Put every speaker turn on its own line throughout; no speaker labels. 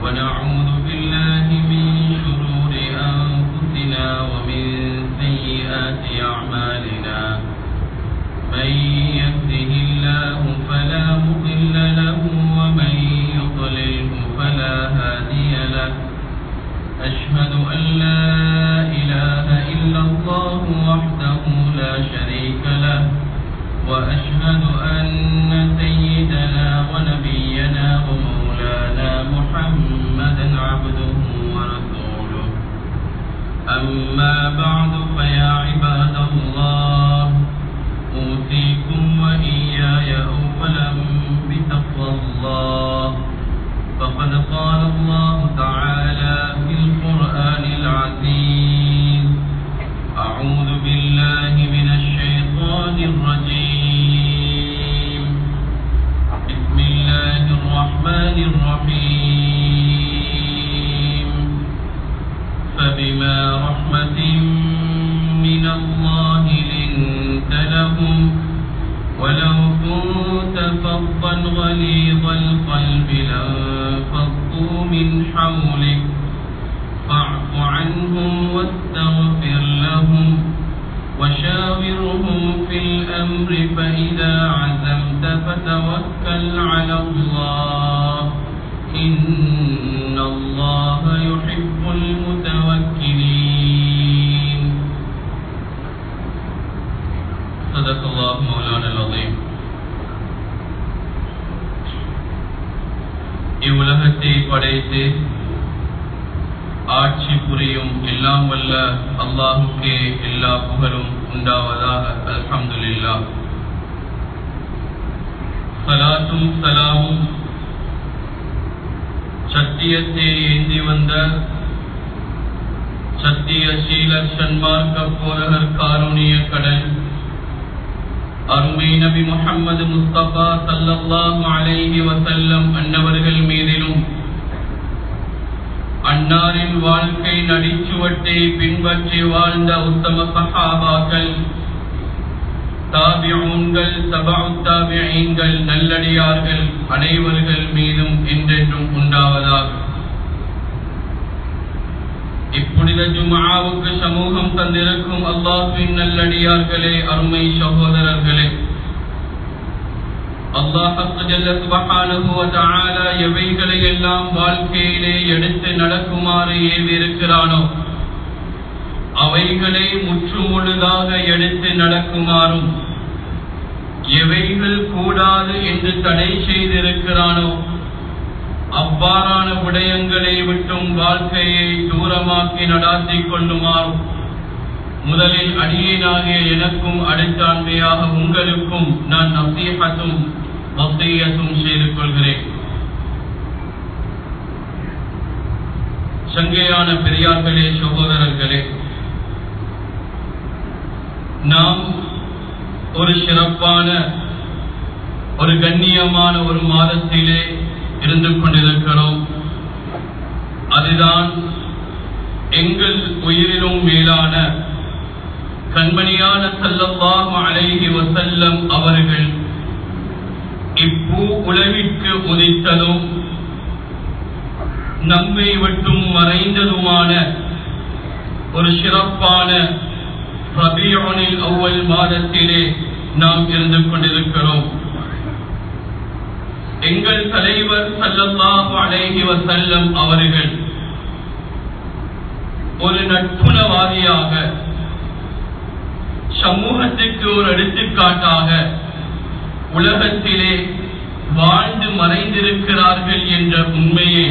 ونعوذ بالله من شرور أنفسنا ومن سيئات أعمالنا من يهده الله فلا مضل له ومن يضلله فلا هادي له أشهد أن لا إله إلا الله وحده لا شريك له وأشهد أن سيدنا ونبينا ومولانا محمدا عبده ورسوله أما بعد فيا عباد الله أوصيكم وإياي أولا بتقوى الله فقد قال الله تعالى في القرآن العزيز أعوذ بالله من الشيطان الرجيم بسم الله الرحمن الرحيم فبما رحمة من الله لنت لهم ولو كنت فظا غليظ القلب لانفضوا من حولك فاعف عنهم واستغفر لهم وشاورهم في الأمر فإذا عزمت فتوكل على الله إن الله يحب المتوكلين صدق الله مولانا العظيم இவ்வுலகத்தை படைத்து ஆட்சி புரியும் எல்லாம் வல்ல அல்லாஹுக்கே எல்லா புகழும் உண்டாவதாக அல்ஹம்துலில்லா சலாத்தும் சலாமும் சத்தியத்தை ஏந்தி வந்த சத்திய சீலர் சன்மார்க்க போரகர் காருணிய கடல் அருமை நபி முகமது முஸ்தபா சல்லல்லாஹு அலைஹி வசல்லம் அன்னவர்கள் மீதிலும் அன்னாரின் வாழ்க்கை நடிச்சுவட்டை பின்பற்றி வாழ்ந்த உத்தம சஹாபாக்கள் தாபியூன்கள் சபாவு தாபியீன்கள் நல்லடியார்கள் அனைவர்கள் மீதும் என்றென்றும் உண்டாவதாக இப்புனித ஜுமாவுக்கு சமூகம் தந்திருக்கும் அல்லாஹுவின் நல்லடியார்களே அருமை சகோதரர்களே அல்லாஹ் எவைகளை எல்லாம் வாழ்க்கையிலே எடுத்து நடக்குமாறு ஏவிருக்கிறானோ அவைகளை முற்று முழுதாக எடுத்து நடக்குமாறும் எவைகள் கூடாது என்று தடை செய்திருக்கிறானோ அவ்வாறான விடயங்களை விட்டும் வாழ்க்கையை தூரமாக்கி நடாத்திக் கொள்ளுமாறும் முதலில் அடியேனாகிய எனக்கும் அடுத்தாண்மையாக உங்களுக்கும் நான் நசீகத்தும் வசீயத்தும் செய்து கொள்கிறேன் சங்கையான பெரியார்களே சகோதரர்களே நாம் ஒரு சிறப்பான ஒரு கண்ணியமான ஒரு மாதத்திலே இருந்து கொண்டிருக்கிறோம் அதுதான் எங்கள் உயிரிலும் மேலான கண்மணியான செல்லமாக அழகி வசல்லம் அவர்கள் இப்பூ உலகிற்கு உதித்ததும் நம்மை விட்டும் மறைந்ததுமான ஒரு சிறப்பான ரபியோனில் அவ்வள் மாதத்திலே நாம் இருந்து கொண்டிருக்கிறோம் எங்கள் தலைவர் சல்லல்லாஹு அலைஹி வசல்லம் அவர்கள் ஒரு நட்புணவாதியாக சமூகத்துக்கு ஒரு எடுத்துக்காட்டாக உலகத்திலே வாழ்ந்து மறைந்திருக்கிறார்கள் என்ற உண்மையை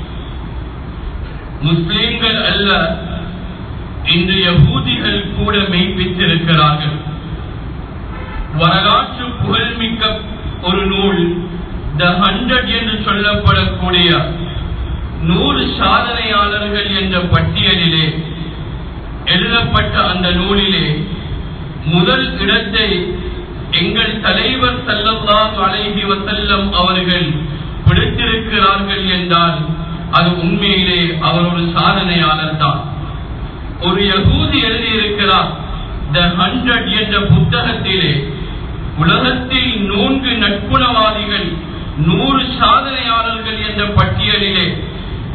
முஸ்லிம்கள் அல்ல இன்று யகூதிகள் கூட மெய்ப்பித்திருக்கிறார்கள் வரலாற்று புகழ்மிக்க ஒரு நூல் த ஹண்ட்ரட் என்று சொல்லப்படக்கூடிய நூறு சாதனையாளர்கள் என்ற பட்டியலிலே எழுதப்பட்ட அந்த நூலிலே முதல் இடத்தை எங்கள் தலைவர் செல்லல்லாஹு அலைஹி வசல்லம் அவர்கள் பிடித்திருக்கிறார்கள் என்றால் அது உண்மையிலே அவர் ஒரு சாதனையாளர் தான் ஒரு யகூதி எழுதியிருக்கிறார் த ஹண்ட்ரட் என்ற புத்தகத்திலே உலகத்தில் நூன்கு நட்புணவாதிகள் நூறு சாதனையாளர்கள் என்ற பட்டியலிலே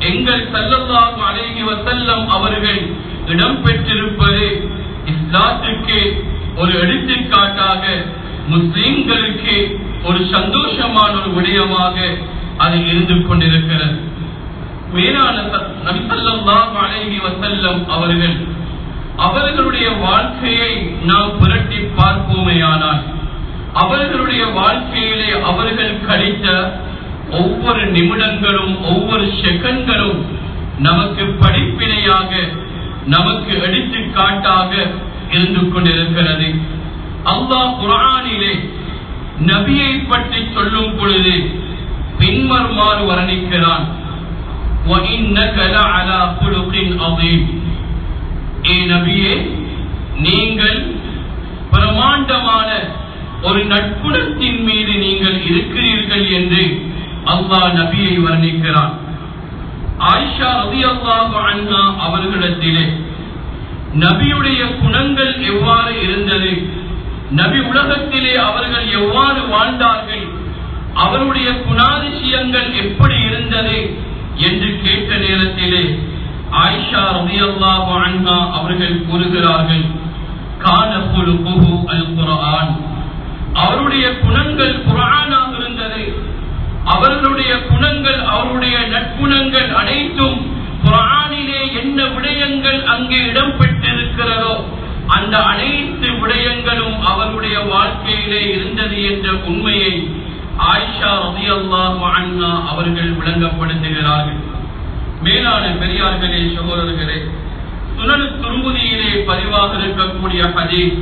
எங்கள் சல்லல்லாஹு அலைஹி வஸல்லம் அவர்கள் இடம்பெற்றிருப்பது இஸ்லாத்துக்கு ஒரு எடுத்துக்காட்டாக முஸ்லிம்களுக்கு ஒரு சந்தோஷமான ஒரு விடயமாக அது இருந்து கொண்டிருக்கிறது மேலான நபி ஸல்லல்லாஹு அலைஹி வஸல்லம் அவர்கள் அவர்களுடைய வாழ்க்கையை நாம் புரட்டி பார்ப்போமேயானால் அவர்களுடைய வாழ்க்கையிலே அவர்கள் கழித்த ஒவ்வொரு நிமிடங்களும் ஒவ்வொரு செகண்ட்களும் நமக்கு படிப்பினையாக நமக்கு எடுத்துக்காட்டாக இருந்து கொண்டிருக்கிறது அல்லாஹ் குரானிலே நபியை பற்றி சொல்லும் பொழுது பின்வருமாறு வர்ணிக்கிறான் وَإِنَّكَ لَعَلَى خُلُقٍ عَظِيمٍ ஏ நபியே நீங்கள் பிரமாண்டமான ஒரு நட்புணத்தின் மீது நீங்கள் இருக்கிறீர்கள் என்று அல்லாஹ் நபியை வர்ணிக்கிறான் ஆயிஷா ரதி அல்லாஹு அண்ணா அவர்களிடத்திலே நபியுடைய குணங்கள் எவ்வாறு இருந்தது நபி உலகத்திலே அவர்கள் எவ்வாறு வாழ்ந்தார்கள் அவருடைய குணாதிசயங்கள் எப்படி இருந்தது என்று கேட்ட நேரத்திலே ஆயிஷா ரலியல்லாஹு அன்ஹா அவர்கள் கூறுகிறார்கள் கான குலுகுஹு அல் குர்ஆன் அவருடைய குணங்கள் குர்ஆனாக இருந்தது அவர்களுடைய குணங்கள் அவருடைய நற்குணங்கள் அனைத்தும் குர்ஆனிலே என்ன விடயங்கள் அங்கே இடம்பெற்றிருக்கிறதோ அந்த அனைத்து விடயங்களும் அவருடைய வாழ்க்கையிலே இருந்தது என்ற உண்மையை ஆயிஷா ரலியல்லாஹு அன்ஹா அவர்கள் விளங்கப்படுத்துகிறார்கள் மேலான பெரியார்களே சகோதரர்களே சுனல் துருமுதியிலே பதிவாக இருக்கக்கூடிய ஹதீஸ்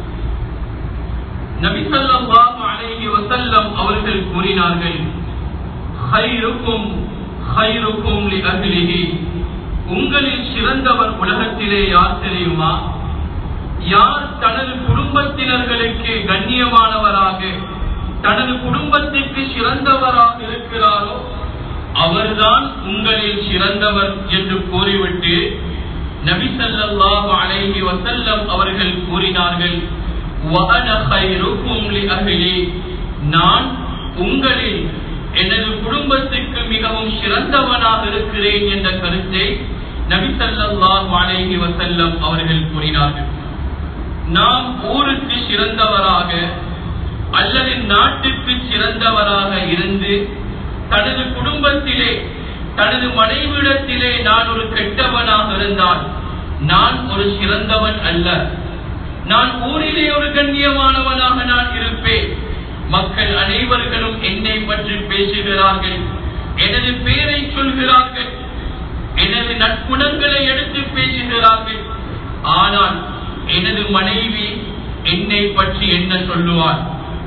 நபி ஸல்லல்லாஹு அலைஹி வஸல்லம் அவர்கள் கூறினார்கள் ஹைருக்கும் ஹைருக்கும் லி அஹ்லிஹி உங்களில் சிறந்தவர் உலகத்திலே யார் தெரியுமா யார் தனது குடும்பத்தினர்களுக்கு கண்ணியமானவராக தனது குடும்பத்திற்கு சிறந்தவராக இருக்கிறாரோ அவர்தான் உங்களில் சிறந்தவர் என்று கூறிவிட்டு நபி ஸல்லல்லாஹு அலைஹி வஸல்லம் அவர்கள் கூறினார்கள் وَأَنَا خَيْرُكُمْ لِأَهْلِي நான் உங்களில் எனது குடும்பத்துக்கு மிகவும் சிறந்தவனாக இருக்கிறேன் என்ற கருத்தை நபி ஸல்லல்லாஹு அலைஹி வஸல்லம் அவர்கள் கூறினார்கள் நாம் ஊருக்கு சிறந்தவராக அல்லது நாட்டுக்கு சிறந்தவராக இருந்து தனது குடும்பத்திலே தனது மனைவிடத்திலே நான் ஒரு கெட்டவனாக இருந்தால் நான் ஒரு சிறந்தவன் அல்ல நான் ஊரிலே ஒரு கண்ணியமானவனாக நான் இருப்பேன் மக்கள் அனைவர்களும் என்னை பற்றி பேசுகிறார்கள் எனது பெயரை சொல்கிறார்கள் எனது நற்குணங்களை எடுத்து பேசுகிறார்கள் ஆனால் எனது மனைவி என்னை பற்றி என்ன சொல்லுவார்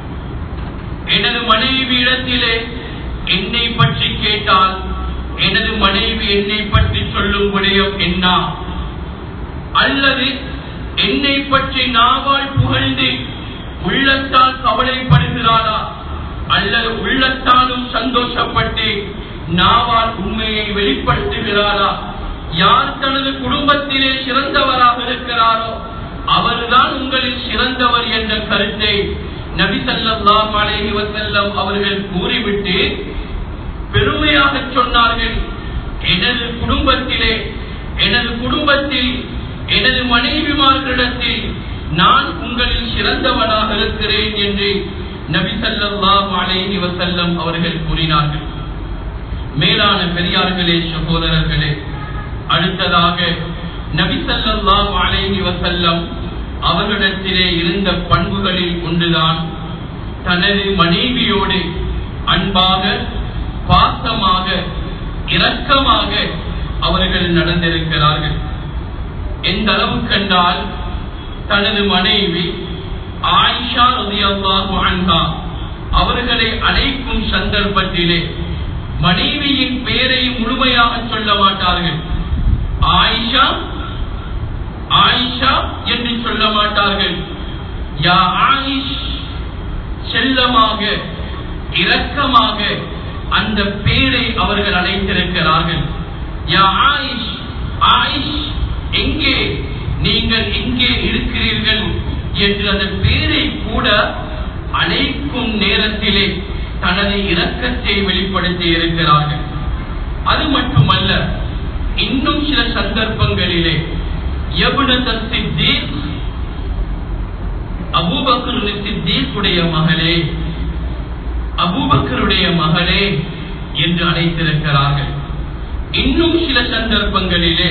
எனது மனைவி இடத்திலே என்னை பற்றி கேட்டால் எனது மனைவி என்னை பற்றி சொல்லும் விடயம் என்ன அல்லது என்னை பற்றி நாவால் புகழ்ந்து உள்ளத்தால் கவலைப்படுகிறாரா அல்லது உள்ளத்தாலும் சந்தோஷப்பட்டு நாவால் உண்மையை வெளிப்படுத்துகிறாரா யார் தனது குடும்பத்திலே சிறந்தவராக இருக்கிறாரோ அவர்தான் உங்களில் சிறந்தவர் என்ற கருத்தை நபி ஸல்லல்லாஹு அலைஹி வஸல்லம் அவர்கள் கூறிவிட்டு பெருமையாக சொன்னார்கள் எனது குடும்பத்திலே எனது குடும்பத்தில் எனது மனைவிமார்களிடத்தில் நான் உங்களில் சிறந்தவனாக இருக்கிறேன் என்று நபி ஸல்லல்லாஹு அலைஹி வஸல்லம் அவர்கள் கூறினார்கள் மேலான பெரியார்களே சகோதரர்களே அடுத்ததாக நபி ஸல்லல்லாஹு அலைஹி வஸல்லம் அவர்களிடத்திலே இருந்த பண்புகளில் ஒன்றுதான் தனது மனைவியோடு அன்பாக பாசமாக இரக்கமாக அவர்கள் நடந்திருக்கிறார்கள் எந்த அளவுக்கு என்றால் தனது மனைவி ஆயிஷா ரலியல்லாஹு அன்ஹா அவர்களை அழைக்கும் சந்தர்ப்பத்திலே மனைவியின் பெயரை முழுமையாக சொல்ல மாட்டார்கள் ஆயிஷா ஆயிஷா என்று சொல்ல மாட்டார்கள் யா ஆயிஷ் செல்லமாக இரக்கமாக அந்த பேரை அவர்கள் அழைத்திருக்கிறார்கள் யா ஆயிஷ் ஆயிஷ் எங்கே நீங்கள் எங்கே இருக்கிறீர்கள் என்று அந்த பேரை கூட அழைக்கும் நேரத்திலே தனது இரக்கத்தை வெளிப்படுத்தி இருக்கிறார்கள் அது மட்டுமல்ல இன்னும் சில சந்தர்ப்பங்களிலே எபுனத சித்தீக் அபூபக்கர் சித்தீக்குடைய மகளே அபூபக்கருடைய மகளே என்று அழைத்திருக்கிறார்கள் இன்னும் சில சந்தர்ப்பங்களிலே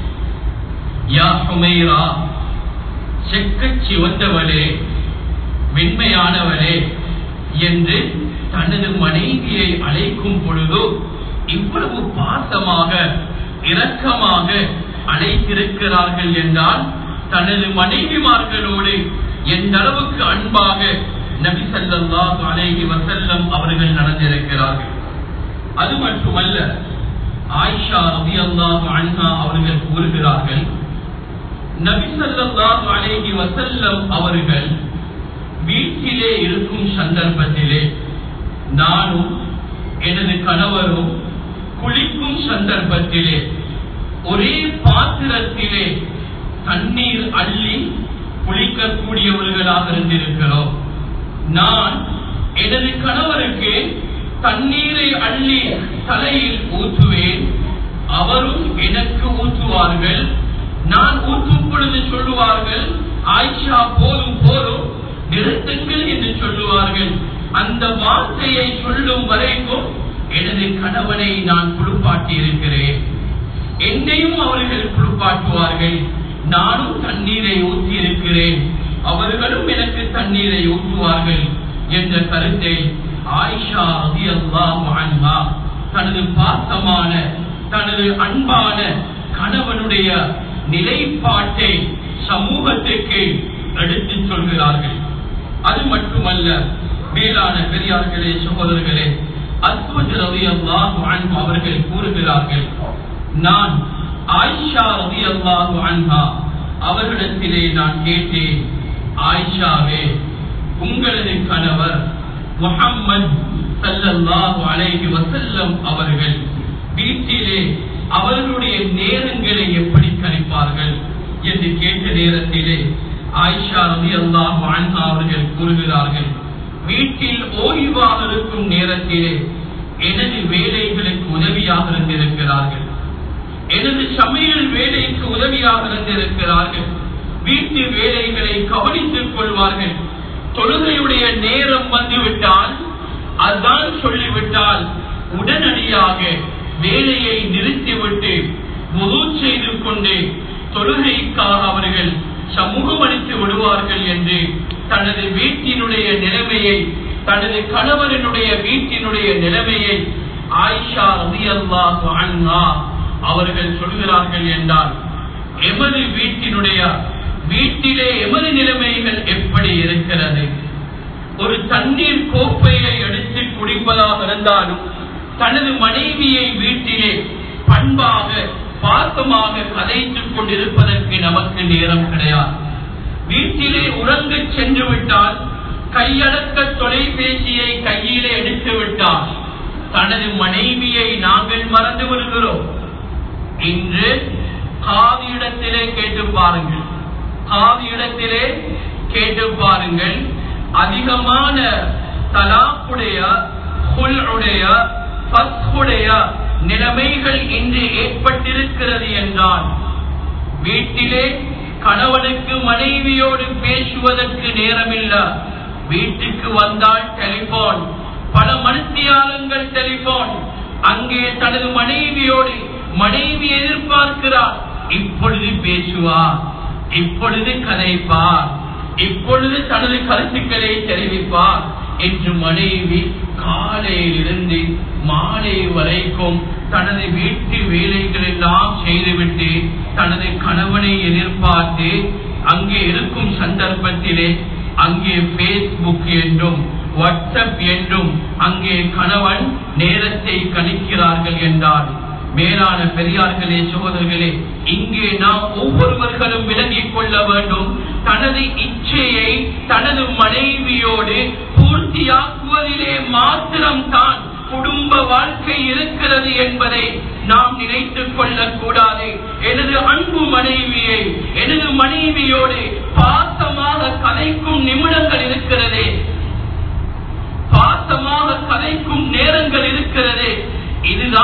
யா ஹுமைரா செக்கச் சிவந்தவளே வெண்மையானவளே என்று தனது மனைவியை அழைக்கும் பொழுது இவ்வளவு பாசமாக இரக்கமாக அழைத்திருக்கிறார்கள் என்றால் தனது மனைவிமார்களோடு எந்த அளவுக்கு அன்பாக நபி ஸல்லல்லாஹு அலைஹி வஸல்லம் அவர்கள் நடந்திருக்கிறார்கள் அது மட்டுமல்ல ஆயிஷா ரலியல்லாஹு அன்ஹா அவர்கள் கூறுகிறார்கள் நபி ஸல்லல்லாஹு அலைஹி வஸல்லம் அவர்கள் வீட்டிலே இருக்கும் சந்தர்ப்பத்திலே நானும் எனது கணவரும் குளிக்கும் சந்தர்ப்பத்திலே ஒரே பாத்திரத்திலே தண்ணீர் அள்ளி குளிக்கக்கூடியவர்களாக இருந்திருக்கிறோம் நான் எனது கணவருக்கு தண்ணீரை அள்ளி தலையில் ஊற்றுவேன் அவரும் எனக்கு ஊற்றுவார்கள் நான் ஊற்றும் பொழுது சொல்லுவார்கள் ஆயிஷா போதும் போதும் நிறுத்துங்கள் என்று சொல்லுவார்கள் அந்த வார்த்தையை சொல்லும் வரைக்கும் எனது கணவனை நான் குளிப்பாட்டி இருக்கிறேன் என்னையும் அவர்கள் குளிப்பாட்டுவார்கள் நானும் தண்ணீரை ஊற்றி இருக்கிறேன் அவர்களும் எனக்கு தண்ணீரை ஊற்றுவார்கள் என்ற கருத்தை ஆயிஷா ரலியல்லாஹு அன்ஹா தனது பாசமான தனது அன்பான கணவனுடைய நிலைப்பாட்டை சமூகத்துக்கு எடுத்துச் சொல்கிறார்கள் அது மட்டுமல்ல மேலான பெரியார்களே சகோதரர்களே அஸ்வத் ரலியல்லாஹு அன்ஹு அவர்கள் கூறுகிறார்கள் நான் ஆயிஷா ரலியல்லாஹு அன்ஹா அவர்களிடத்திலே நான் கேட்டேன் ஆயிஷாவே உங்களது கணவர் முஹம்மது ஸல்லல்லாஹு அலைஹி வஸல்லம் அவர்கள் வீட்டிலே அவர்களுடைய நேரங்களை எப்படி கணிப்பார்கள் என்று கேட்ட நேரத்திலே ஆயிஷா ரலியல்லாஹு அன்ஹா அவர்கள் கூறுகிறார்கள் வீட்டில் ஓய்வாக இருக்கும் நேரத்திலே எனது வேலைகளுக்கு உதவியாக இருந்திருக்கிறார்கள் எனது சமையல் வேலைக்கு உதவியாக இருந்திருக்கிறார்கள் வீட்டு வேலைகளை கவனித்துக் கொள்வார்கள் தொழுகையுடைய நேரம் வந்துவிட்டால் அதான் சொல்லிவிட்டால் உடனடியாக வேலையை நிறுத்திவிட்டு முழு செய்து கொண்டு தொழுகைக்காக அவர்கள் சமூகம் அளித்து விடுவார்கள் என்று தனது வீட்டினுடைய நிலைமையை தனது கணவரினுடைய வீட்டினுடைய நிலைமையை ஆயிஷா ரலியல்லாஹு அன்ஹா அவர்கள் சொல்கிறார்கள் என்றால் எமது வீட்டினுடைய வீட்டிலே எமது நிலைமைகள் எப்படி இருக்கிறது ஒரு தண்ணீர் கோப்பையை எடுத்து குடிப்பதாக இருந்தாலும் தனது மனைவியை வீட்டிலே பண்பாக பாசமாக கதைத்துக் கொண்டிருப்பதற்கு நமக்கு நேரம் கிடையாது வீட்டிலே உறங்க சென்று விட்டால் கையடக்க தொலைபேசியை கையிலே எடுத்து விட்டால் தனது மனைவியை நாங்கள் மறந்து விடுகிறோம் இன்று காவியிடத்திலே கேட்டு பாருங்கள் காவியிடத்திலே கேட்டு பாருங்கள் அதிகமான தலாக்குடைய குல்உடைய ஃபஸ்ஹுடைய நிலைமைகள் இன்று ஏற்பட்டிருக்கிறது என்றால் வீட்டிலே கணவனுக்கு மனைவியோடு பேசுவதற்கு நேரமில்ல வீட்டுக்கு வந்தால் டெலிபோன் பல மனுத்தியாளங்கள் டெலிபோன் அங்கே தனது மனைவியோடு மனைவி எதிர்பார்க்கிறார் இப்பொழுது பேசுவார் இப்பொழுது கதைப்பார் இப்பொழுது தனது கருத்துக்களை தெரிவிப்பார் என்று மனைவி காலையிலிருந்து மாலை வரைக்கும் தனது வீட்டு வேலைகள் எல்லாம் செய்துவிட்டு தனது கணவனை எதிர்பார்த்து அங்கே இருக்கும் சந்தர்ப்பத்திலே அங்கே பேஸ்புக் என்றும் வாட்ஸ்அப் என்றும் அங்கே கணவன் நேரத்தை கணிக்கிறார்கள் என்றால் மேலான பெரியார்களே சகோதரர்களே இங்கே நாம் ஒவ்வொருவர்களும் விளங்கிக் கொள்ள வேண்டும் தனது இச்சையை தனது மனைவியோடு பூர்த்தியாக்குவதிலே மாத்திரம்தான் குடும்ப வாழ்க்கை இருக்கிறது என்பதை நாம் நினைத்துக் கொள்ளக் கூடாது எனது அன்பு மனைவியை எனது மனைவியோடு பாசமாக கதைக்கும் நிமிடங்கள் இருக்கிறதே பாசமாக கதைக்கும் நேரங்கள் இருக்கிறது இதுதான்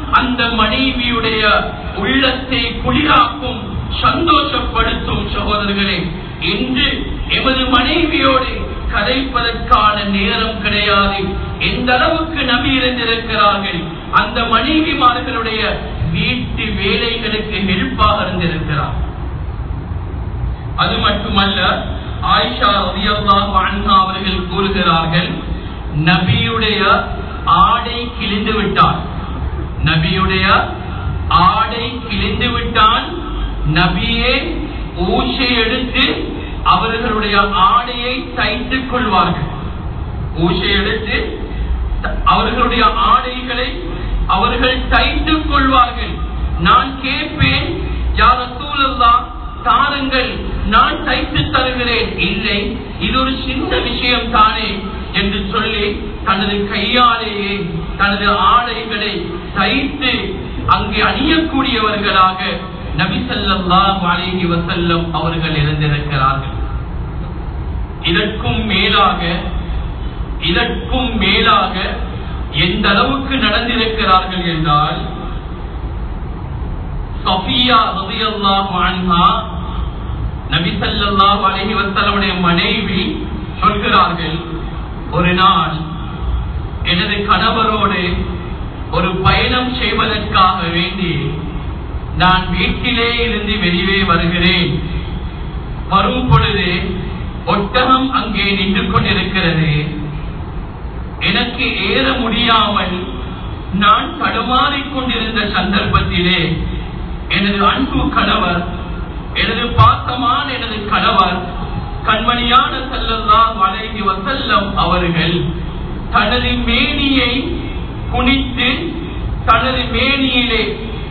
அந்த மனைவியுடைய உள்ளத்தை குளிராக்கும் சந்தோஷப்படுத்தும் சகோதரர்களே இன்று எமது மனைவியோடு கதைப்பதற்கான நேரம் கிடையாது எந்த அளவுக்கு நபி இருந்திருக்கிறார்கள் அந்த மனைவிமார்களுடைய வீட்டு வேலைகளுக்கு ஹெல்ப்பாக இருந்திருக்கிறார் அது மட்டுமல்ல ஆயிஷா ரலியல்லாஹு அன்ஹா அவர்கள் கூறுகிறார்கள் நபியுடைய ஆடை கிழிந்து விட்டார் நபியுடைய ஆடை கிழிந்து விட்டான் நபியே ஊசை எடுத்து அவர்களுடைய ஆடையை தைத்துக் கொள்வார்கள் ஊசை எடுத்து த- அவர்களுடைய ஆடைகளை அவர்கள் தைத்துக் கொள்வார்கள் நான் கேட்பேன் யார் ரசூலல்லா தாருங்கள் நான் தைத்து தருகிறேன் இல்லை இது ஒரு சின்ன விஷயம் தானே என்று சொல்லி தனது கையாலேயே தனது ஆடைகளை தைத்து அங்கே அணியக்கூடியவர்களாக நபி ஸல்லல்லாஹு அலைஹி வஸல்லம் அவர்கள் இருந்திருக்கிறார்கள் இதற்கும் மேலாக இதற்கும் மேலாக எந்த அளவுக்கு நடந்திருக்கிறார்கள் என்றால் சஃபியா ரலியல்லாஹு அன்ஹா நபி ஸல்லல்லாஹு அலைஹி வஸல்லமுடைய மனைவி சொல்கிறார்கள் ஒரு நாள் எனது கணவரோடு ஒரு பயணம் செய்வதற்காக வேண்டி நான் வீட்டிலே இருந்து வெளியே வருகிறேன் வரும் பொழுது ஒட்டகம் அங்கே நின்று கொண்டிருக்கிறது எனக்கு ஏற முடியாமல் நான் தடுமாறிக் கொண்டிருந்த சந்தர்ப்பத்திலே எனது அன்பு கணவர் எனது பாசமான எனது கணவர் கண்மணியான செல்லல்லாம் அலைஹி வசல்லம் அவர்கள் தனது மேனியை குனித்து தனது மேனியிலே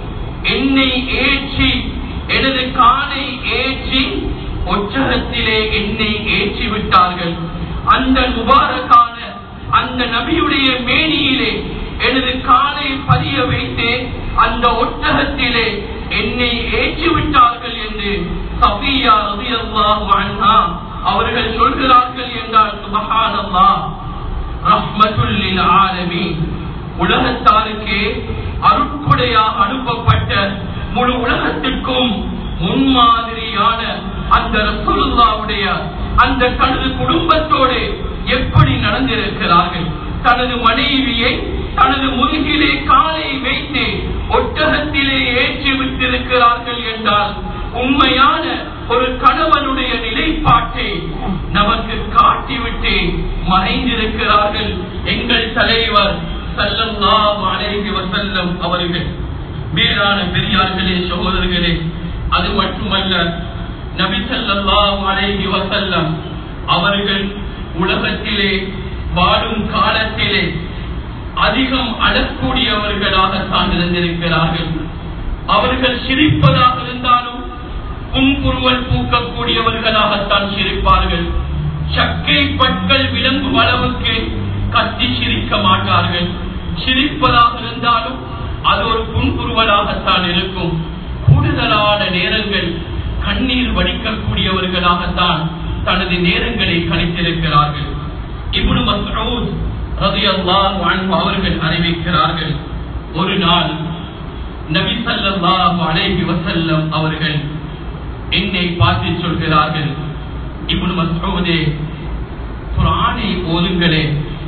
என்னை ஏற்றி எனது காலை ஏற்றி ஒற்றகத்திலே என்னை ஏற்றி விட்டார்கள் அந்த முபாரக்கான அந்த நபியுடைய மேனியிலே எனது காலை பதிய வைத்து அந்த ஒட்டகத்திலே என்னை ஏற்றி விட்டார்கள் என்று சபியா ரலியல்லாஹு அன்ஹா அவர்கள் சொல்கிறார்கள் என்றால் சுபஹானல்லாஹ் ரஹ்மத்துல் லில் ஆலமீன் உலகத்தாருக்கே அருட்கொடையாக அனுப்பப்பட்ட முழு உலகத்திற்கும் முன்மாதிரியான அந்த ரசூலுல்லாவுடைய அந்த தனது குடும்பத்தோடு எப்படி நடந்திருக்கிறார்கள் தனது மனைவியை தனது முதுகிலே காலை வைத்து ஒட்டகத்திலே ஏற்றி விட்டிருக்கிறார்கள் என்றால் உண்மையான ஒரு கணவனுடைய நிலைப்பாட்டை நமக்கு காட்டிவிட்டு மறைந்திருக்கிறார்கள் எங்கள் தலைவர் சல்லல்லாஹு அலைஹி வஸல்லம் அவர்கள் மேலான பெரியார்களே சகோதரர்களே அது மட்டுமல்ல நபி ஸல்லல்லாஹு அலைஹி வஸல்லம் அவர்கள் உலகத்திலே வாழும் காலத்திலே அதிகம் அழக்கூடியவர்களாகத்தான் இருந்திருக்கிறார்கள் அவர்கள் சிரிப்பதாக இருந்தாலும் புன்குருவல் பூக்கக்கூடியவர்களாகத்தான் சிரிப்பார்கள் சக்கை பற்கள் விளங்கும் அளவுக்கு கத்தி சிரிக்க மாட்டார்கள் சிரிப்பதாக இருந்தாலும் அது ஒரு புன்குருவலாகத்தான் இருக்கும் கூடுதலான நேரங்கள் கண்ணீர் வடிக்கக்கூடியவர்களாகத்தான் தனது நேரங்களை கணித்திருக்கிறார்கள் இப்னு மஸ்ஊத் ரலியல்லாஹு அன்ஹு அவர்கள் அறிவிக்கிறார்கள் ஒரு நாள் நபி ஸல்லல்லாஹு அலைஹி வஸல்லம் அவர்கள் என்னை பார்த்து சொல்கிறார்கள் இப்னு மஸ்ஊதே குர்ஆனை ஓதுங்களே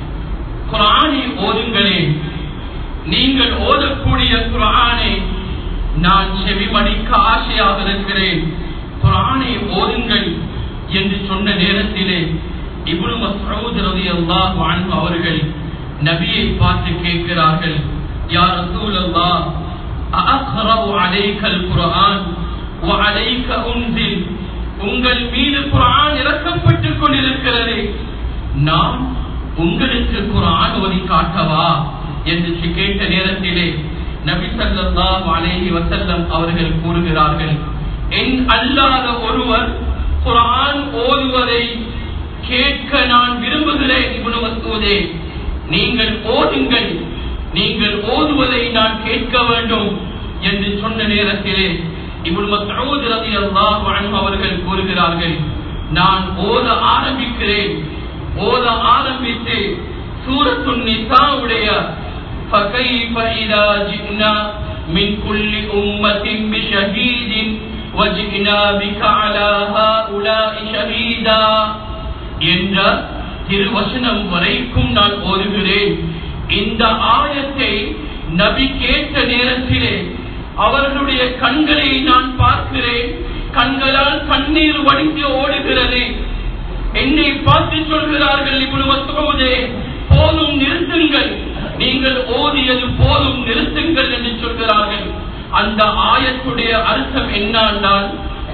குர்ஆனை ஓதுங்களே நீங்கள் ஓதக்கூடிய குர்ஆனை நான் செவிமடிக்க ஆசையாக இருக்கிறேன் குர்ஆனை ஓதுங்கள் என்று சொன்ன நேரத்திலே இப்னு மஸ்ஊத் ரலியல்லாஹு அன்ஹு அவர்கள் நபியை பார்த்து கேட்கிறார்கள் யா ரசூலல்லாஹ் அஅக்ரவு அலைக்கல் குர்ஆன் وعليك أنزل உங்கள் மீது குர்ஆன் இறக்கப்பட்டுக் கொண்டிருக்கிறது நான் உங்களுக்கு குர்ஆன் ஓதி காட்டவா என்று கேட்ட நேரத்திலே நபி ஸல்லல்லாஹு அலைஹி வஸல்லம் அவர்கள் கூறுகிறார்கள் என் அல்லாத ஒருவர் குர்ஆன் ஓதுவதை கேட்க நான் விரும்புகிறேன் இப்னு மஸ்ஊதே நீங்கள் ஓதுங்கள் நீங்கள் ஓதுவதை நான் கேட்க வேண்டும் என்று சொன்ன நேரத்திலே இப்னு மஸ்ஊத் ரலியல்லாஹு அன்ஹு அவர்கள் கூறுகிறார்கள் நான் ஓத ஆரம்பிக்கிறேன் ஓத ஆரம்பித்து சூரத்துன் நிசாவுடைய فكيف إذا جئنا من كل أمة بشهيد وجئنا بك على هؤلاء شهيدا என்ற திருவசனம் வரைக்கும் நான் ஓதுகிறேன் இந்த ஆயத்தை நபி கேட்ட நேரத்திலே அவர்களுடைய கண்களை நான் பார்க்கிறேன் கண்களால் கண்ணீர் வடிந்து ஓடுகிறது என்னை பார்த்து சொல்கிறார்கள் இவ்வளவு மசூதே போதும் நிறுத்துங்கள் நீங்கள் ஓதியது போதும் நிறுத்துங்கள் என்று சொல்கிறார்கள் அந்த ஆயத்துடைய அர்த்தம் என்னன்னால்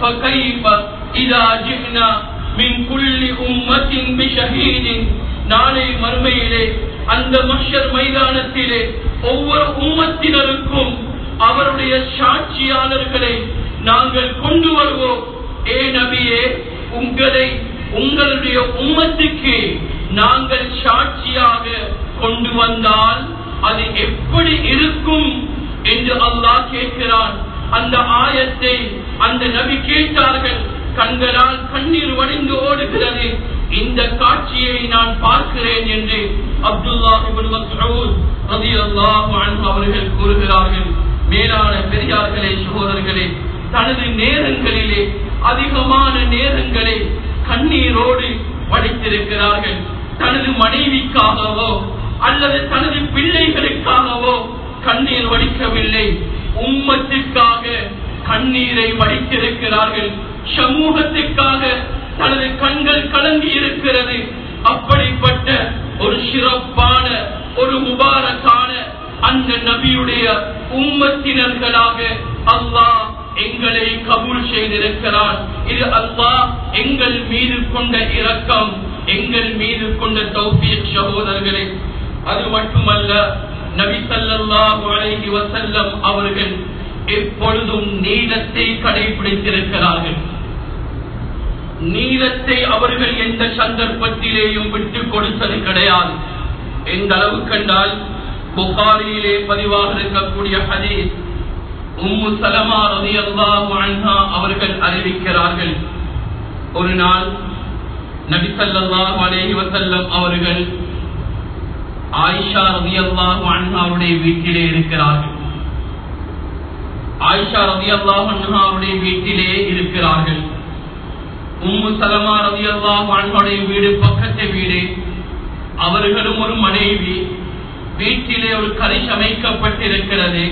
நாளை மறுமையிலே அந்த மஷர் மைதானத்திலே ஒவ்வொரு உம்மத்தினருக்கும் அவருடைய சாட்சியாளர்களை நாங்கள் கொண்டு வருவோம் ஏ நபியே உங்களை உங்களுடைய உம்மத்துக்கு நாங்கள் சாட்சியாக கொண்டு வந்தால் அது எப்படி இருக்கும் என்று அல்லாஹ் கேட்கிறான் அந்த ஆயத்தை அந்த நபி கேட்டார்கள் கண்களால் கண்ணீர் வடிந்து ஓடுகிறது இந்த காட்சியை நான் பார்க்கிறேன் என்று அப்துல்லா அவர்கள் கூறுகிறார்கள் மேலான பெரியார்களே சகோதரர்களே தனது நேரங்களிலே அதிகமான நேரங்களை கண்ணீரோடு வடித்திருக்கிறார்கள் தனது மனைவிக்காகவோ அல்லது தனது பிள்ளைகளுக்காகவோ கண்ணீர் வடிக்கவில்லை உம்மத்துக்காக கண்ணீரை வடித்திருக்கிறார்கள் சமூகத்துக்காக தனது கண்கள் கலங்கி இருக்கிறது அப்படிப்பட்ட ஒரு சிறப்பான ஒரு முபாரக்கான அந்த நபியுடைய உம்மத்தினர்களாக அல்லாஹ் எங்களை கபூல் செய்திருக்கிறார் இது அல்லாஹ் எங்கள் மீது கொண்ட இரக்கம் எங்கள் மீது கொண்ட தௌபியக் சகோதரர்களே அது மட்டுமல்ல நபி ஸல்லல்லாஹு அலைஹி வஸல்லம் அவர்கள் எப்பொழுதும் நீளத்தை கடைபிடித்திருக்கிறார்கள் நீளத்தை அவர்கள் எந்த சந்தர்ப்பத்திலேயும் விட்டுக் கொடுத்தது கிடையாது எந்த அளவு கண்டால் புகாரியிலே பதிவாக இருக்கக்கூடிய ஹதீஸ் உம்மு சலமா ரலியல்லாஹு அன்ஹா அவர்கள் அறிவிக்கிறார்கள் ஒரு நாள் நபி ஸல்லல்லாஹு அலைஹி வஸல்லம் அவர்கள் ஆயிஷா ரலியல்லாஹு அன்ஹாவுடைய வீட்டிலே இருக்கிறார்கள் ஆயிஷா ரலியல்லாஹு அன்ஹாவுடைய வீட்டிலே இருக்கிறார்கள் உம்மு சலமா ரலியல்லாஹு அன்ஹாவுடைய வீடு பக்கத்து வீடு அவர்களும் ஒரு மனைவி வீட்டிலே ஒரு கறி சமைக்கப்பட்டிருக்கிறது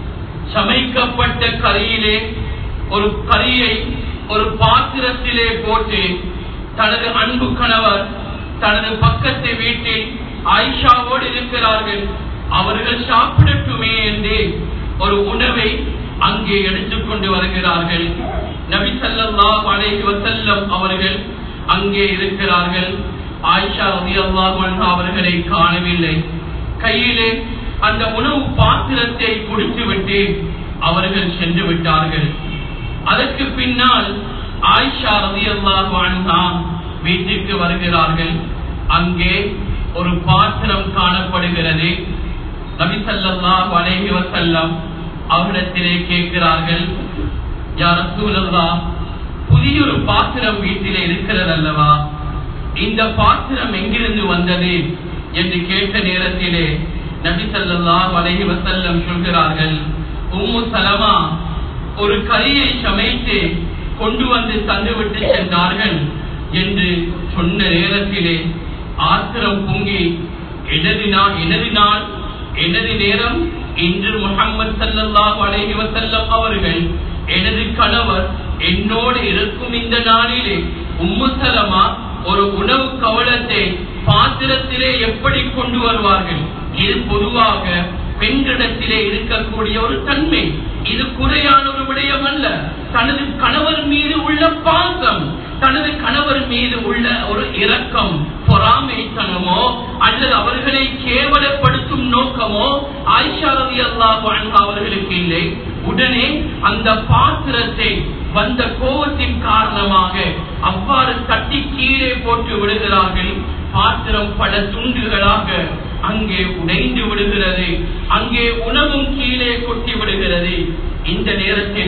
சமைக்கப்பட்ட கறியிலே ஒரு கறியை ஒரு பாத்திரத்திலே போட்டு தனது அன்பு கணவர் தனது பக்கத்து வீட்டில் ஆயிஷாவோடு இருக்கிறார்கள் அவர்கள் சாப்பிடட்டுமே என்று ஒரு உணவை அங்கே எடுத்துக்கொண்டு வருகிறார்கள் நபி ஸல்லல்லாஹு அலைஹி வஸல்லம் அவர்கள் அங்கே இருக்கிறார்கள் ஆயிஷா ரலியல்லாஹு அன்ஹா அவர்களை காணவில்லை கையிலே அந்த உணவு பாத்திரத்தை குடித்துவிட்டு அவர்கள் சென்று விட்டார்கள் அதற்கு பின்னால் ஆயிஷா ரலியல்லாஹு அன்ஹா வீட்டுக்கு வருகிறார்கள் அங்கே ஒரு பாத்திரம் காணப்படுகிறது நபி ஸல்லல்லாஹு அலைஹி வஸல்லம் அவரிடத்திலே கேட்கிறார்கள் யா ரசூலல்லாஹ் புதிய ஒரு பாத்திரம் வீட்டிலே இருக்கிறது அல்லவா இந்த பாத்திரம் எங்கிருந்து வந்தது என்று கேட்ட நேரத்திலே நபி ஸல்லல்லாஹு அலைஹி வஸல்லம் சொல்கிறார்கள் உம்மு சலமா ஒரு கறியை சமைத்து கொண்டு வந்து தந்துவிட்டு சென்றார்கள் என்று சொன்ன நேரத்திலே ஆத்திரம் பொங்கி எனது நாள் எனது நாள் எனது நேரம் இன்று முகமது சல்லல்லாஹு அலைஹி வஸல்லம் அவர்கள் எனது கணவர் என்னோடு இருக்கும் இந்த நாளிலே உம்மு சலமா ஒரு உணவு கவலத்தை பாத்திரத்திலே எப்படி கொண்டு வருவார்கள் இது பொதுவாக பெண்களிடத்திலே இருக்கக்கூடிய ஒரு தன்மை இது குறையான ஒரு விடயம் அல்ல தனது கணவர் மீது உள்ள பாசம் தனது கணவர் மீது உள்ள ஒரு இரக்கம் பொறாமைத்தனமோ அல்லது அவர்களை கேவலப்படுத்தும் நோக்கமோ ஆயிஷா ரவி அல்லாஹ் அவர்களுக்கு இல்லை உடனே அந்த பாத்திரத்தை வந்த கோபத்தின் காரணமாக அவ்வாறு தட்டி கீழே போட்டு விடுகிறார்கள் பாத்திரம் பல துண்டுகளாக அங்கே உடைந்து விடுகிறது அங்கே உணவும் கீழே கொட்டி விடுகிறது இந்த நேரத்திலே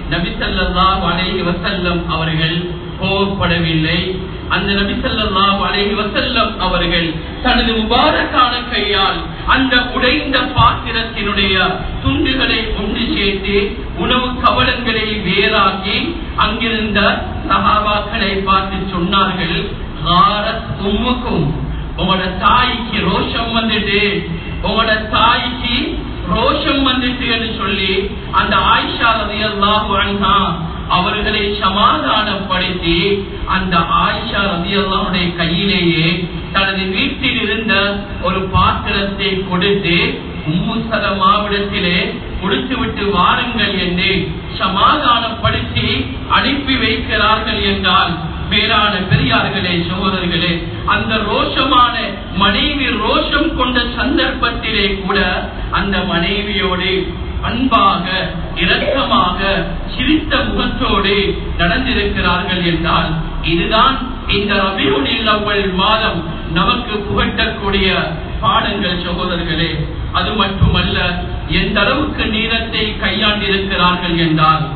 நபி ஸல்லல்லாஹு அலைஹி வஸல்லம் அவர்கள் கோபப்படவில்லை அந்த நபி ஸல்லல்லாஹு அலைஹி வஸல்லம் அவர்கள் தனது முபாரக்கான கையால் அந்த உடைந்த பாத்திரத்தினுடைய துண்டுகளை ஒன்று சேர்த்து உணவு கவலங்களை வேறாக்கி அங்கிருந்த சகாபாக்களை பார்த்து சொன்னார்கள் "காரத் உம்முக்கும் உங்களோட தாய்க்கு ரோஷம் வந்துட்டு உங்களோட தாய்க்கு ரோஷம் வந்துட்டு என்று சொல்லி அந்த ஆயிஷா ரதியல்லாஹு அன்ஹா அவர்களை சமாதானப்படுத்தி அந்த ஆயிஷா ரதியல்லாஹுடைய கையிலேயே தனது வீட்டில் இருந்த ஒரு பாத்திரத்தை கொடுத்து உம்மு சலமாவிடத்திலே கொடுத்து விட்டு வாருங்கள் என்று சமாதானப்படுத்தி அனுப்பி வைக்கிறார்கள் என்றால் மேலான பெரியார்களே சகோதரர்களே அந்த ரோஷமான மனைவி ரோஷம் கொண்ட சந்தர்ப்பத்திலே கூட அந்த மனைவியோடு அன்பாக இரக்கமாக சிரித்த முகத்தோடு நடந்திருக்கிறார்கள் என்றால் இதுதான் இந்த ரபியுனில் அவ்வள் மாதம் நமக்கு புகட்டக்கூடிய பாடங்கள் சகோதரர்களே அது மட்டுமல்ல எந்த அளவுக்கு நீளத்தை கையாண்டிருக்கிறார்கள் என்றால்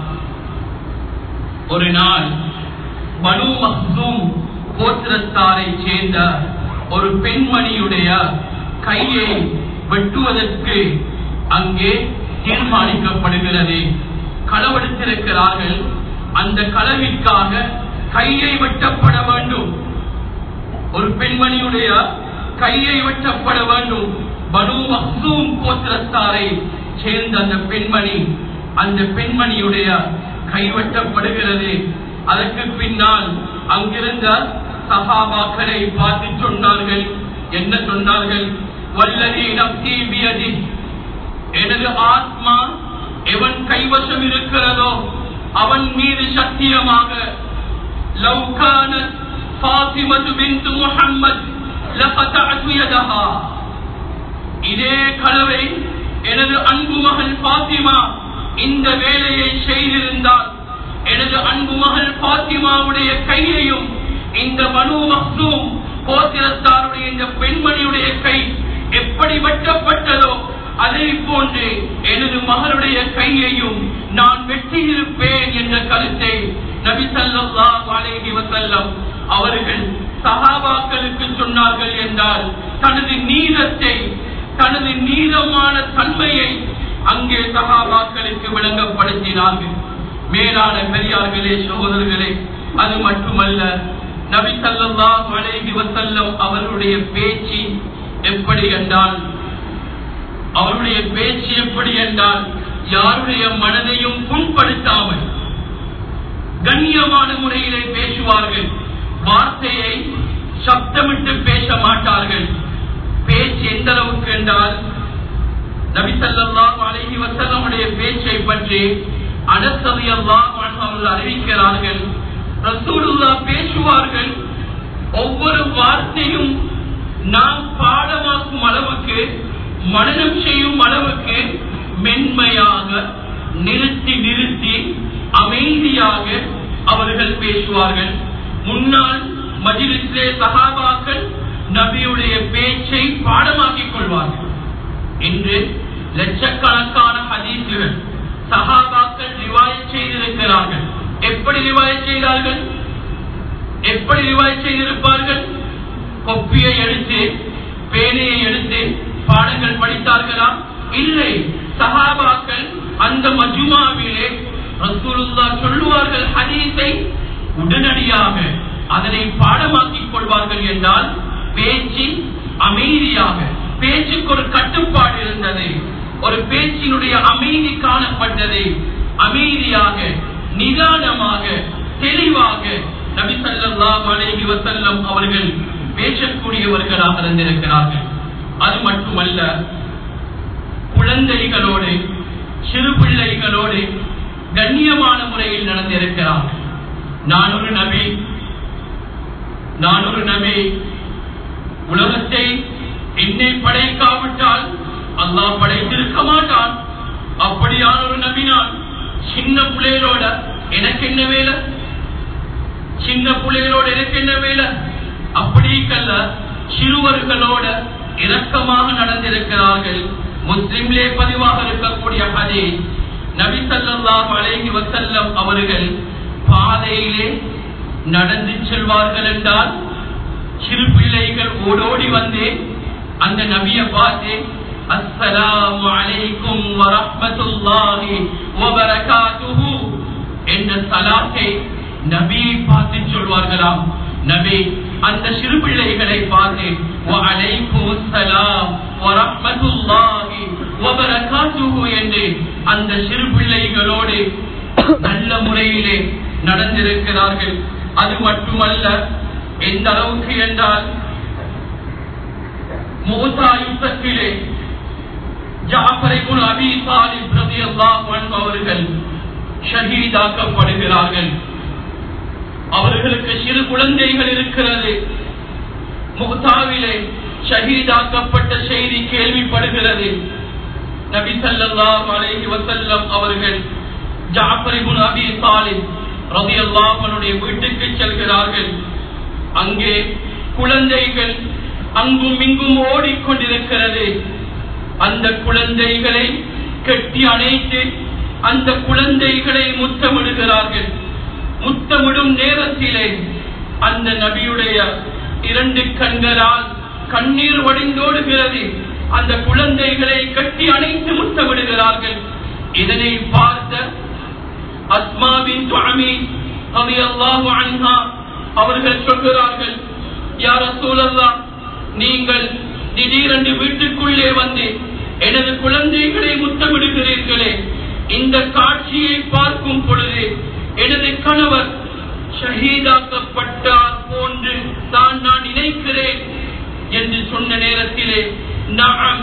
ஒரு நாள் பனு மஹ்சூம் கோத்திரத்தாரை சேர்ந்த ஒரு பெண்மணியுடைய கையை வெட்டுவதற்கு அங்கே தீர்மானிக்கப்படுகிறது களவெடுத்திருக்கிறார்கள் அந்த களவிற்காக கையை வெட்டப்பட வேண்டும் ஒரு பெண்மணியுடைய கையை வெட்டப்பட வேண்டும் பனு மஹ்சூம் கோத்திரத்தாரை சேர்ந்த அந்த பெண்மணி அந்த பெண்மணியுடைய கை வெட்டப்படுகிறது அதற்கு பின்னால் அங்கிருந்த சகாபாக்களை பார்த்து சொன்னார்கள் என்ன சொன்னார்கள் வல்லதி நப்தி பியதி எனது ஆத்மா எவன் கைவசம் இருக்கிறதோ அவன் மீது சத்தியமாக லவ்கான ஃபாத்திமது பின்து முஹம்மத் லகதஅது யதஹா இதே கலவை எனது அன்பு மகள் பாத்திமா இந்த வேலையை செய்திருந்தால் எனது அன்பு மகள் பாத்திமாவுடைய கையையும் இந்த மனு மக்சூம் கோத்திரத்தாருடைய இந்த பெண்மணியுடைய கை எப்படி வெட்டப்பட்டதோ அதே போன்று எனது மகளுடைய கையையும் நான் வெட்டியிருப்பேன் என்ற கருத்தை நபி ஸல்லல்லாஹு அலைஹி வஸல்லம் அவர்கள் சஹாபாக்களுக்கு சொன்னார்கள் என்றால் தனது நீளத்தை தனது நீளமான தன்மையை அங்கே சகாபாக்களுக்கு விளங்கப்படுத்தினார்கள் மேலான பெரியார்களே சகோதரர்களே அது மட்டுமல்ல நபி ஸல்லல்லாஹு அலைஹி வஸல்லம் அவருடைய பேச்சு எப்படி என்றால் அவருடைய பேச்சு எப்படி என்றால் யாருடைய மனதையும் புண்படுத்தாமல் கண்ணியமான முறையிலே பேசுவார்கள் வார்த்தையை சப்தமிட்டு பேச மாட்டார்கள் பேச்சு எந்த அளவுக்கு என்றால் நபிசல்லாஹு அலைஹி வசல்லமுடைய பேச்சை பற்றி அனசதி அல்லாஹ் அவர்கள் அறிவிக்கிறார்கள் ரசூலுல்லா பேசுவார்கள் ஒவ்வொரு வார்த்தையும் நாம் பாடமாக்கும் அளவுக்கு மனனம் செய்யும் அளவுக்கு மென்மையாக நிறுத்தி நிறுத்தி அமைதியாக அவர்கள் பேசுவார்கள் முன்னால் மஜிலிஸ்லே சஹாபாக்கள் நபியுடைய பேச்சை பாடமாக்கிக் கொள்வார்கள் இன்று லட்சக்கணக்கான ஹதீசுகள் சஹாபாக்கள் ரிவாயத் செய்திருக்கிறார்கள் எப்படி ரிவாயத் செய்தார்கள் எப்படி ரிவாயத் செய்திருப்பார்கள் கொப்பியை எடுத்து பேனையை எடுத்து பாடங்கள் படித்தார்களா இல்லை சஹாபாக்கள் அந்த மஜுமாவிலே ரசூலுல்லா சொல்லுவார்கள் ஹதீஸை உடனடியாக அதனை பாடமாக்கிக் கொள்வார்கள் என்றால் பேச்சு அமைதியாக பேச்சுக்கு ஒரு கட்டுப்பாடு இருந்தது ஒரு பேச்சினுடைய அமைதி காணப்பட்டது அமைதியாக நிதானமாக தெளிவாக நபி ஸல்லல்லாஹு அலைஹி வஸல்லம் அவர்கள் பேசக்கூடியவர்களாக இருந்திருக்கிறார்கள் அது மட்டுமல்ல குழந்தைகளோடு சிறு பிள்ளைகளோடு கண்ணியமான முறையில் நடந்திருக்கிறார்கள் நான் ஒரு நபி நான் ஒரு நபி உலகத்தை என்னை படைக்காவிட்டால் அல்லாஹ் படைத்திருக்க மாட்டான் அப்படியான ஒரு நபி நான் சின்ன பிள்ளைகளோட எனக்கு என்ன வேலை சின்ன பிள்ளைகளோட எனக்கு என்ன வேலை அப்படிக்கல்ல சிறுவர்களோட இரக்கமாக நடந்திருக்கிறார்கள் முஸ்லிம்லே பதிவாக இருக்கக்கூடிய ஹதீஸ் நபி ஸல்லல்லாஹு அலைஹி வஸல்லம் அவர்கள் பாதையிலே நடந்து செல்வார்கள் என்றால் சிறு பிள்ளைகள் ஓடோடி வந்து அந்த நபியை பார்த்து அஸ்ஸலாமு அலைக்கும் வரஹ்மத்துல்லாஹி வபரகாத்துஹு என்ற சலாத்தை நபியை பார்த்து சொல்வார்களாம் நபி அந்த சிறு பிள்ளைகளை பார்த்து வஅலைக்கும் அஸ்ஸலாம் வரஹ்மத்துல்லாஹி வபரகாத்துஹு என்று அந்த சிறு பிள்ளைகளோடு நல்ல முறையிலே நடந்திருக்கிறார்கள் அது மட்டுமல்ல எந்த அளவுக்கு என்றால் மூசா யுத்தத்திலே ஜாஃபரை குல் அபி தாலிப் ரலியல்லாஹு அன்ஹு அவர்கள் ஷஹீதாக்கப்படுகிறார்கள் அவர்களுக்கு சிறு குழந்தைகள் இருக்கிறது முகத்தாவிலே ஷஹீதாக்கப்பட்ட செய்தி கேள்விப்படுகிறது நபி ஸல்லல்லாஹு அலைஹி வஸல்லம் அவர்கள் ஜாஃபர் இப்னு அபி தாலிப் ரலியல்லாஹு அன்ஹுடைய வீட்டுக்கு செல்கிறார்கள் அங்கே குழந்தைகள் அங்கும் இங்கும் ஓடிக்கொண்டிருக்கிறது அந்த குழந்தைகளை கட்டி அணைத்து அந்த குழந்தைகளை முத்தமிடுகிறார்கள் முத்தமிடும் நேரத்திலே அந்த நபியுடைய இரண்டு கண்களால் கண்ணீர் வடிந்தோடுகிறது அந்த குழந்தைகளை கட்டி அணைத்து முத்தமிடுகிறார்கள் இதனை பார்த்த அஸ்மாவின் சுவாமி ரலியல்லாஹு அன்ஹா அவர்கள் சொல்கிறார்கள் யார சூழல்லா நீங்கள் திடீரென்று வீட்டுக்குள்ளே வந்து எனது குழந்தைகளை முத்தமிடுகிறீர்களே இந்த காட்சியை பார்க்கும் பொழுது எனது கணவர் ஷஹீதாக்கப்பட்டார் போன்று தான் நான் நினைக்கிறேன் என்று சொன்ன நேரத்திலே நான்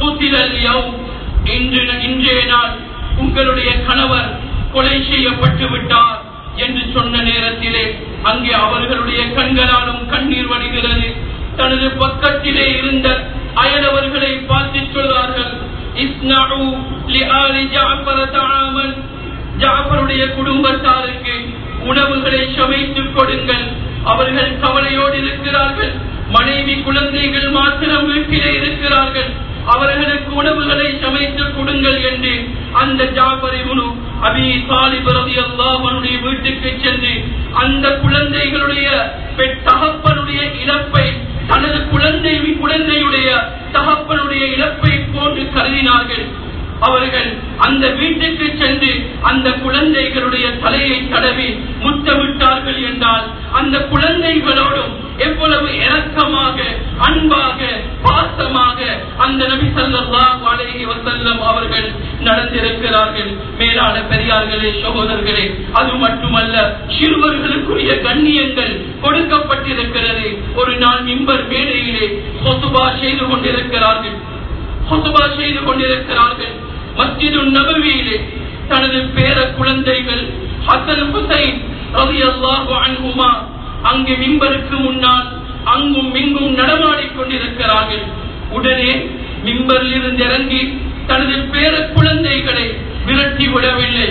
இன்று இன்றைய நாள் உங்களுடைய கணவர் கொலை செய்யப்பட்டு விட்டார் என்று சொன்ன நேரத்திலே அங்கே அவர்களுடைய கண்களாலும் கண்ணீர் வடிகிறது தனது பக்கத்திலே இருந்த அயலவர்களை பார்த்து சொல்வார்கள் இஸ்னஉ லிஆலி ஜஅஃபர் தஆமன் ஜாஃபருடைய குடும்பத்தாருக்கு உணவுகளை சமைத்துக் கொடுங்கள் அவர்கள் கவலையோடு இருக்கிறார்கள் மனைவி குழந்தைகள் மாத்திரம் வீட்டிலே இருக்கிறார்கள் அவர்களுக்கு உணவுகளை சமைத்துக் கொடுங்கள் என்று அந்த ஜாபர் இவனு அபி தாலிப் ரலியல்லாஹுடைய வீட்டுக்கு சென்று அந்த குழந்தைகளுடைய பெண் தகப்பனுடைய இழப்பை தனது குழந்தை குழந்தையுடைய தகப்பனுடைய இழப்பை போன்று கருதினார்கள் அவர்கள் அந்த வீட்டுக்கு சென்று அந்த குழந்தைகளுடைய தலையை தடவி முத்தமிட்டார்கள் என்றால் அந்த குழந்தைகளோடும் எவ்வளவு இரக்கமாக அன்பாக பாசமாக அந்த நபி ஸல்லல்லாஹு அலைஹி வஸல்லம் அவர்கள் நடந்திருக்கிறார்கள் மேலான பெரியார்களே சகோதரர்களே அது மட்டுமல்ல சிறுவர்களுக்குரிய கண்ணியங்கள் கொடுக்கப்பட்டிருக்கிறது ஒரு நாள் மிம்பர் மேடையிலே சொத்துபா செய்து கொண்டிருக்கிறார்கள் சொத்துபா செய்து கொண்டிருக்கிறார்கள் மஸ்ஜிது நபவியிலே தனது பேர குழந்தைகள் ஹசன் ஹுசைன் ரலியல்லாஹு அன்ஹுமா அங்கு மிம்பருக்கு முன்னால் அங்கும் இங்கும் நடமாடிக் கொண்டிருக்கிறார்கள் உடனே மிம்பரில் இருந்து இறங்கி தனது பேர குழந்தைகளை விரட்டி விடவில்லை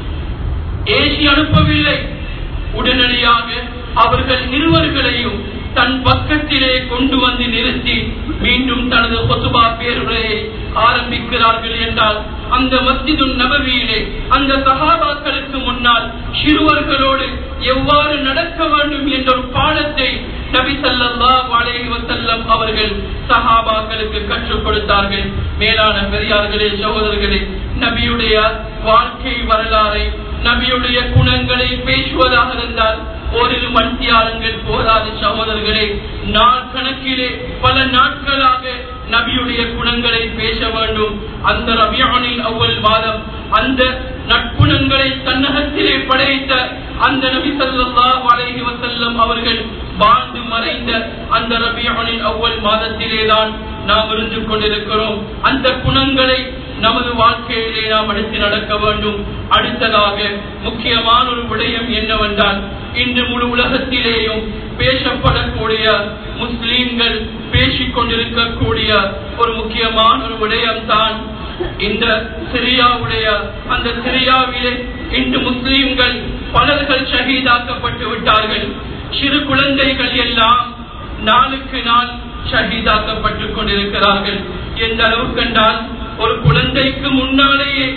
ஏசி அனுப்பவில்லை உடனடியாக அவர்கள் இருவர்களையும் தன் பக்கத்திலே கொண்டு வந்து நிறுத்தி மீண்டும் தனது கொசுபா பேருரையை ஆரம்பிக்கிறார்கள் என்றால் அந்த மஸ்ஜிது நபவியிலே அந்த சகாபாக்களுக்கு முன்னால் சிறுவர்களோடு எவ்வாறு நடக்க வேண்டும் என்ற ஒரு பாடத்தை நபி ஸல்லல்லாஹு அலைஹி வஸல்லம் அவர்கள் சஹாபாக்களுக்கு கற்றுக் கொடுத்தார்கள் மேலான பெரியார்களே சகோதரர்களே நபியுடைய வாழ்க்கை வரலாறை நபியுடைய குணங்களை பேசுவதாக இருந்தால் ஓரிரு மணித்தியாலங்கள் போதாது சகோதரர்களே நாள் கணக்கிலே பல நாட்களாக நபியுடைய குணங்களை பேச வேண்டும் அந்த ரபியானில் அவ்வள் மாதம் அந்த நட்புணங்களை தன்னகத்திலே படைத்த அந்த நபி ஸல்லல்லாஹு அலைஹி வஸல்லம் அவர்கள் வாழ்ந்து மறைந்த அந்த ரபியானில் அவ்வள் மாதத்திலேதான் நாம் இருந்து கொண்டிருக்கிறோம் அந்த குணங்களை நமது வாழ்க்கையிலே நாம் எடுத்து நடக்க வேண்டும் அடுத்ததாக முக்கியமான ஒரு விடயம் என்னவென்றால் இன்று முழு உலகத்திலேயும் பேசப்படக்கூடிய முஸ்லீம்கள் பேசிக் கொண்டிருக்கக்கூடிய ஒரு முக்கியமான ஒரு விடயம் தான் இந்த சிரியாவுடைய அந்த சிரியாவிலே இன்று முஸ்லீம்கள் பலர்கள் ஷஹீதாக்கப்பட்டு விட்டார்கள் சிறு குழந்தைகள் எல்லாம் நாளுக்கு நாள் ஷஹீதாக்கப்பட்டுக் கொண்டிருக்கிறார்கள் எந்த அளவுக்கு என்றால் ஒரு குழந்தைக்கு முன்னாலேயே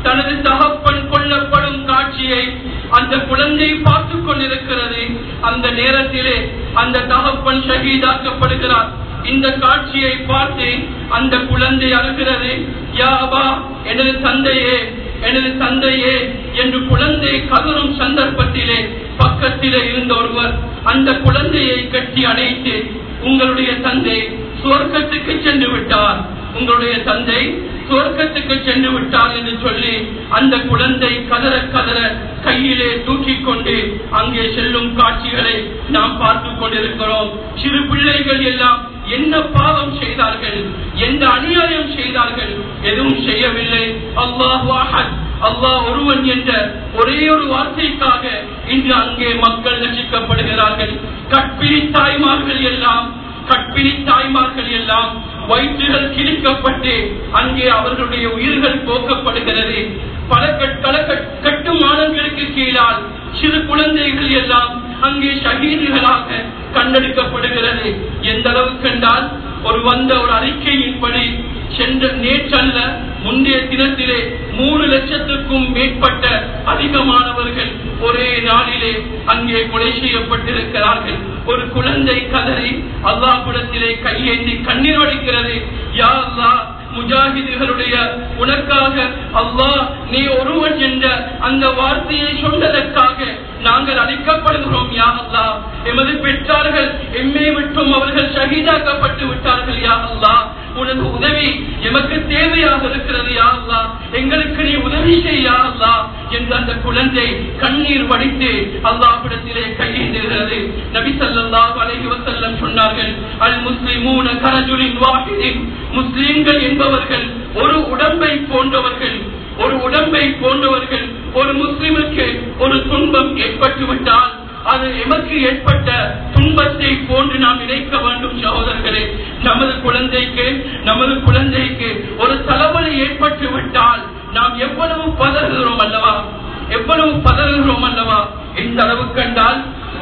தனது தகப்பன் கொல்லப்படும் காட்சியை அந்த குழந்தை பார்த்து கொண்டிருக்கிறது அந்த நேரத்திலே அந்த தகப்பன் ஷஹீதாக்கப்படுகிறார் இந்த காட்சியை பார்த்து அந்த குழந்தை அழுகிறது யாபா எனது தந்தையே எனது தந்தையே என்று குழந்தை கதறும் சந்தர்ப்பத்திலே பக்கத்திலே இருந்த ஒருவர் அந்த குழந்தையை கட்டி அணைத்து உங்களுடைய தந்தை சுவர்க்கத்துக்கு சென்று விட்டார் உங்களுடைய தந்தை சுவர்க்கத்துக்கு சென்று விட்டார் என்று சொல்லி அந்த குழந்தை கதற கதற கையிலே தூக்கி கொண்டு அங்கே செல்லும் காட்சிகளை நாம் பார்த்து கொண்டிருக்கிறோம் சிறு பிள்ளைகள் எல்லாம் என்ன பாவம் செய்தார்கள் எந்த அநியாயம் செய்தார்கள் எதுவும் செய்யவில்லை அல்லாஹ் அல்லாஹ் ஒருவன் என்ற ஒரே ஒரு வார்த்தைக்காக இன்று அங்கே மக்கள் ரசிக்கப்படுகிறார்கள் கற்பிணி தாய்மார்கள் எல்லாம் கற்பிணி தாய்மார்கள் எல்லாம் வயிற்றுகள் கிழிக்கப்பட்டு அங்கே அவர்களுடைய உயிர்கள் போக்கப்படுகிறது பல பல கட்டுமானங்களுக்கு கீழால் சிறு குழந்தைகள் எல்லாம் அங்கே ஷகீதுகளாக கண்டெடுக்கப்படுகிறது எந்த அளவுக்கு என்றால் ஒரு வந்த ஒரு அறிக்கையின்படி சென்ற நேற்றல்ல முந்தைய தினத்திலே மூணு லட்சத்துக்கும் மேற்பட்ட அதிகமானவர்கள் ஒரே நாளிலே அங்கே கொலை செய்யப்பட்டிருக்கிறார்கள் ஒரு குழந்தை கதறி அல்லாஹுடத்திலே கையேந்தி கண்ணீர் வடிக்கிறது யா அல்லாஹ் முஜாஹிதுகளுடைய உனக்காக அல்லாஹ் நீ ஒருவன் என்ற அந்த வார்த்தையை சொன்னதற்காக நாங்கள் அளிக்கப்படுகிறோம் யா அல்லா எமது பெற்றார்கள் எம்மை விட்டும் அவர்கள் ஷஹீதாக்கப்பட்டு விட்டார்கள் யா அல்லா உனது உதவி எமக்கு தேவையாக இருக்கிறது யா அல்லா எங்களுக்கு நீ உதவி செய்யா அல்லா என்று அந்த குழந்தை கண்ணீர் வடித்து அல்லாஹ்விடத்திலே கையேந்துகிறது நபி ஸல்லல்லாஹு அலைஹி வஸல்லம் சொன்னார்கள் அல் முஸ்லிமூன கரஜுலின் வாஹிதின் முஸ்லிம்கள் என்பவர்கள் ஒரு உடம்பை போன்றவர்கள் ஒரு உடம்பை போன்றவர்கள் ஒரு முஸ்லிமுக்கு ஒரு துன்பம் ஏற்பட்டுவிட்டால் அது எமக்கு ஏற்பட்ட துன்பத்தை போன்று நாம் நினைக்க வேண்டும் சகோதரர்களே நமது குழந்தைக்கு நமது குழந்தைக்கு ஒரு தலைவலி ஏற்பட்டு விட்டால் நாம் எவ்வளவு பதறுகிறோம் அல்லவா எவ்வளவு பதறுகிறோம் அல்லவா எந்த அளவு கண்டால்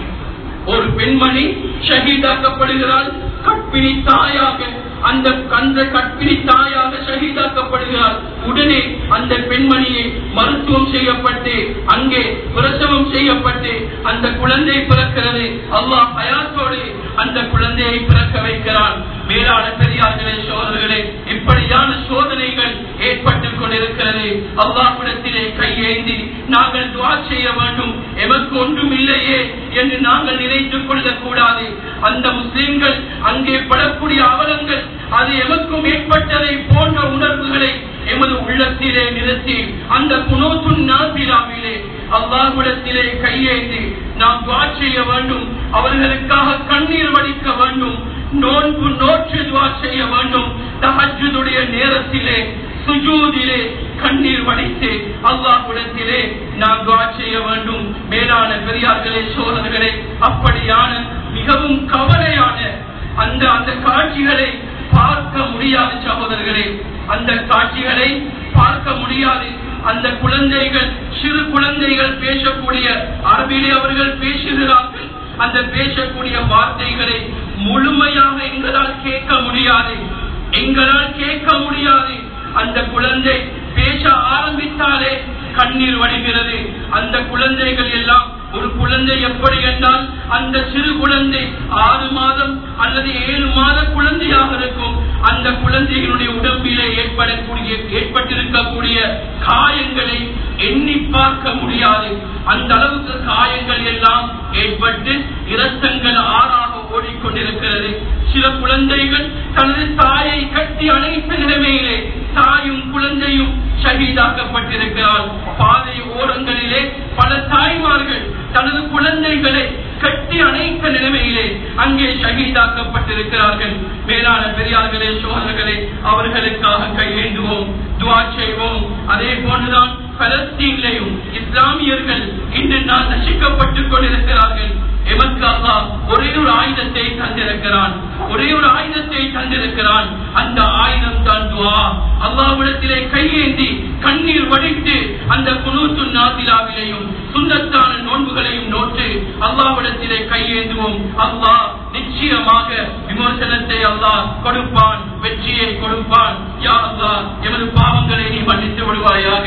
ஒரு பெண்மணி ஷஹீதாக்கப்படுகிறாள் கற்பிணி தாயாக அந்த அந்த கற்பிணி தாயாக ஷஹீதாக்கப்படுகிறார் உடனே அந்த பெண்மணியை மருத்துவம் செய்யப்பட்டு அங்கே பிரசவம் செய்யப்பட்டு அந்த குழந்தை பிறக்கிறது அல்லாஹ் ஹயாத்தோடு அந்த குழந்தையை பிறக்க வைக்கிறான் மேலான பெரியார்களே சோதர்களே இப்படியான சோதனைகள் ஏற்பட்டுக் கொண்டிருக்கிறது அல்லாஹ்விடத்திலே கையேந்தி நாங்கள் துவா செய்ய வேண்டும் எமக்கு ஒன்றும் இல்லையே என்று நாங்கள் நினைத்துக் கொள்ளக் கூடாது அந்த முஸ்லிம்கள் அங்கே படக்கூடிய அவலங்கள் அது எமக்கும் ஏற்பட்டதை போன்ற உணர்வுகளை எமது உள்ளத்திலே நிறுத்தி அந்த குணோத்துன் நாசிலாவிலே அல்லாஹ்விடத்திலே கையேந்தி நாம் துவா செய்ய வேண்டும் அவர்களுக்காக கண்ணீர் வடிக்க வேண்டும் நோன்பு நோற்று துவா செய்ய வேண்டும் தஹஜுடைய நேரத்திலே சுஜூதிலே கண்ணீர் வடித்து அல்லாஹ்விடத்திலே நாம் துவா செய்ய வேண்டும் மேலான பெரியார்களே சோதர்களே அப்படியான மிகவும் கவலையான அந்த அந்த காட்சிகளை பார்க்க முடியாது சகோதரர்களே அந்த காட்சிகளை பார்க்க முடியாது அந்த குழந்தைகள் சிறு குழந்தைகள் பேசக்கூடிய அரபிலே அவர்கள் பேசுகிறார்கள் அந்த பேசக்கூடிய வார்த்தைகளை முழுமையாக எங்களால் கேட்க முடியாது எங்களால் கேட்க முடியாது அந்த குழந்தை பேச ஆரம்பித்தாலே கண்ணீர் வடிகிறது அந்த குழந்தைகள் எல்லாம் ஒரு குழந்தை எப்படி என்றால் அந்த சிறு குழந்தை ஆறு மாதம் அல்லது ஏழு மாத குழந்தையாக இருக்கும் அந்த குழந்தைகளுடைய உடம்பிலே ஏற்படக்கூடிய ஏற்பட்டிருக்கக்கூடிய காயங்களை எண்ணி பார்க்க முடியாது அந்த அளவுக்கு காயங்கள் எல்லாம் ஏற்பட்டு இரத்தங்கள் ஆறாக ஓடிக்கொண்டிருக்கிறது சில குழந்தைகள் தனது தாயை கட்டி அணைத்த நிலைமையிலே தாயும் குழந்தையும் ஷஹீதாக்கப்பட்டிருக்கிறார் பாதை ஓரங்களிலே பல தாய்மார்கள் தனது குழந்தைகளை கட்டி அணைத்த நிலைமையிலே அங்கே ஷஹீதாக்கப்பட்டிருக்கிறார்கள் மேலான பெரியார்களே சோதர்களே அவர்களுக்காக கையேந்துவோம் துவா செய்வோம் அதே போன்றுதான் பலஸ்தீன்லையும் இஸ்லாமியர்கள் இன்று நான் நசிக்கப்பட்டுக் கொண்டிருக்கிறார்கள் எமக்கு அல்லா ஒரே ஒரு ஆயுதத்தை தந்திருக்கிறான் ஒரே ஒரு ஆயுதத்தை தந்திருக்கிறான் அந்த ஆயுதம் தான் துவா அல்லாவிடத்திலே கையேந்தி கண்ணீர் வடித்து அந்த குனூத்து நாதிலாவிலையும் சுந்தத்தான நோன்புகளையும் நோட்டு அல்லாவிடத்திலே கையேந்துவோம் அல்லாஹ் நிச்சயமாக விமர்சனத்தை அல்லாஹ் கொடுப்பான் வெற்றியை கொடுப்பான் யா அல்லாஹ் எமது பாவங்களை நீ மன்னித்து விடுவாயாக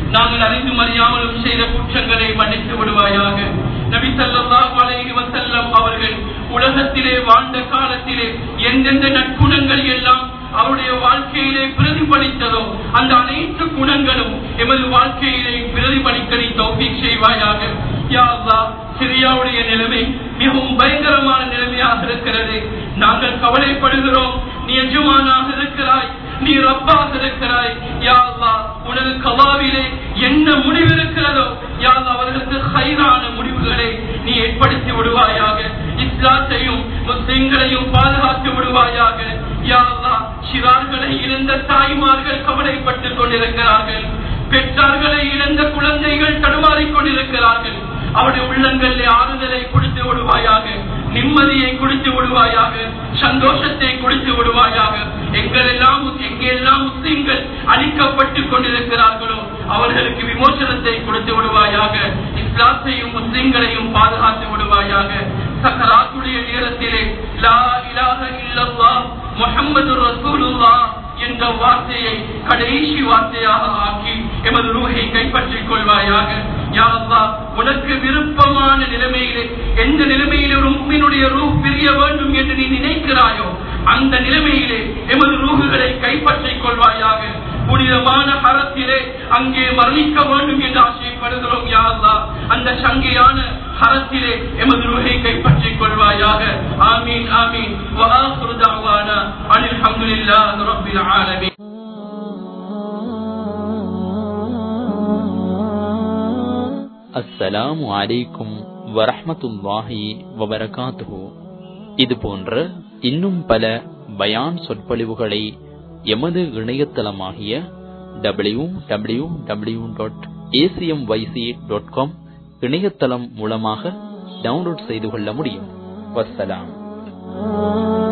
நாங்கள் அறிந்தும் அறியாமலும் செய்த குற்றங்களை மன்னித்து விடுவாயாக நபி ஸல்லல்லாஹு அலைஹி வஸல்லம் அவர்கள் உலகத்திலே வாழ்ந்த காலத்திலே எந்தெந்த நற்குணங்கள் எல்லாம் அவருடைய வாழ்க்கையிலே பிரதிபலித்ததோ அந்த அனைத்து குணங்களும் எமது வாழ்க்கையிலே பிரதிபலிக்க நீ தௌஃபீக் செய்வாயாக யா அல்லாஹ் சிரியாவுடைய நிலைமை மிகவும் பயங்கரமான நிலைமையாக இருக்கிறது நாங்கள் கவலைப்படுகிறோம் நீ எஜமானாக இருக்கிறாய் நீ ரப்பாக இருக்கிறாய் யா அல்லாஹ் உனது கவாவிலே என்ன முடிவு இருக்கிறதோ யா அல்லாஹ் அவர்களுக்கு ஹைரான முடிவுகளை நீ ஏற்படுத்தி விடுவாயாக இஸ்லாத்தையும் முஸ்லிம்களையும் பாதுகாத்து விடுவாயாக யா அல்லாஹ் சிறார்களை இழந்த தாய்மார்கள் கவலைப்பட்டுக் கொண்டிருக்கிறார்கள் பெற்றார்களை இழந்த குழந்தைகள் தடுமாறிக் கொண்டிருக்கிறார்கள் அவருடைய உள்ளங்களிலே ஆறுதலை கொடுத்து விடுவாயாக நிம்மதியை கொடுத்து விடுவாயாக சந்தோஷத்தை கொடுத்து விடுவாயாக எங்களெல்லாம் எங்கெல்லாம் முஸ்லிம்கள் அழிக்கப்பட்டுக் கொண்டிருக்கிறார்களோ அவர்களுக்கு விமோசனத்தை கொடுத்து விடுவாயாக இஸ்லாத்தையும் முஸ்லிம்களையும் பாதுகாத்து விடுவாயாக சக்கராத்துடைய நேரத்திலே லா இலாஹ இல்லல்லாஹ் முஹம்மது ரசூலுல்லாஹ் என்ற வார்த்தையை கடைசி வார்த்தையாக ஆக்கி எமது ரூஹை கைப்பற்றிக் கொள்வாயாக யா அல்லாஹ் உனக்கு விருப்பமான நிலைமையிலே எந்த நிலைமையிலே ஒரு முக்மினுடைய ரூஹ் பிரிய வேண்டும் என்று நீ நினைக்கிறாயோ அந்த நிலைமையிலே எமது ரூகுகளை கைப்பற்றிக் கொள்வாயாக புனிதமான ஹரத்திலே அங்கே மரணிக்க வேண்டும் என்று ஆசைப்படுகிறோம் யா அல்லாஹ் அந்த சங்கையான ஹரத்திலே எமது ரூஹை கைப்பற்றிக் கொள்வாயாக ஆமீன் ஆமீன் وآخر دعوانا أن الحمد لله رب العالمين
அஸ்ஸலாமு அலைக்கும் வரஹ்மத்துல்லாஹி வபரகாத்துஹு இது போன்ற இன்னும் பல பயான் சொற்பொழிவுகளை எமது இணையதளமாகிய W W W dot ACM YC dot com இணையதளம் மூலமாக டவுன்லோட் செய்து கொள்ள முடியும் வஸ்ஸலாம்